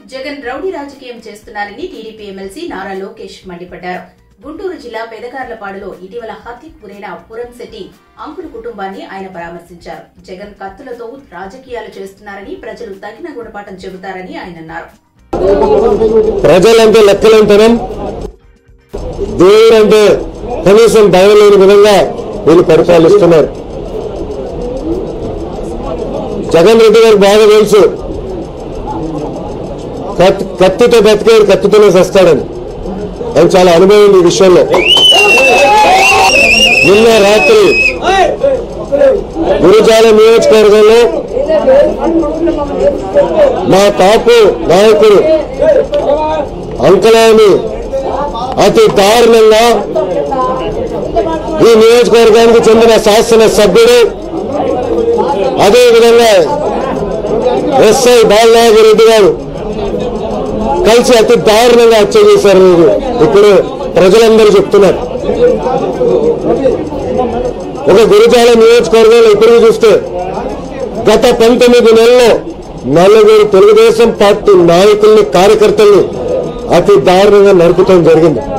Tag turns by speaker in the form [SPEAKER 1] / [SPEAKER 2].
[SPEAKER 1] Jagan rowdy రాజకీయం చేస్తున్నారని TDP MLC Nara Lokesh మండిపడ్డారు గుంటూరు జిల్లా పెదకార్లపాడులో ఇటీవల హత్యకు గురైన పురంశెట్టి అంకుల్ కుటుంబాన్ని ఆయన పరామర్శించారు జగన్ కత్తులతో రాజకీయాలు చేస్తున్నారని ప్రజలు తగిన గుణపాఠం చెబుతారని ఆయన అన్నారు
[SPEAKER 2] ప్రజలంటే లెక్కలంతనం దేవుడు అంటే కనీసం భయం లేని విధంగా వీళ్ళు పరిపాలిస్తున్నారు జగన్ రెడ్డి గారికి బాగా తెలుసు కత్తి- కత్తితో బతికేది కత్తితోనే చస్తాడని ఆయన చాలా అనుభవం ఉంది ఈ విషయంలో నిన్న రాత్రి గురుజాల నియోజకవర్గంలో మా కాపు నాయకుడు అంకలాని అతి దారుణంగా ఈ నియోజకవర్గానికి చెందిన శాసన సభ్యుడు అదేవిధంగా ఎస్ఐ బాలనాగర్ రెడ్డి గారు కలిసి అతి దారుణంగా హత్య చేశారు మీరు ఇప్పుడు ప్రజలందరూ చెప్తున్నారు ఒక గురుజాల నియోజకవర్గంలో ఇప్పుడు చూస్తే గత పంతొమ్మిది నెలల్లో నలుగురు తెలుగుదేశం పార్టీ నాయకుల్ని కార్యకర్తల్ని అతి దారుణంగా నరుకుతాం జరిగింది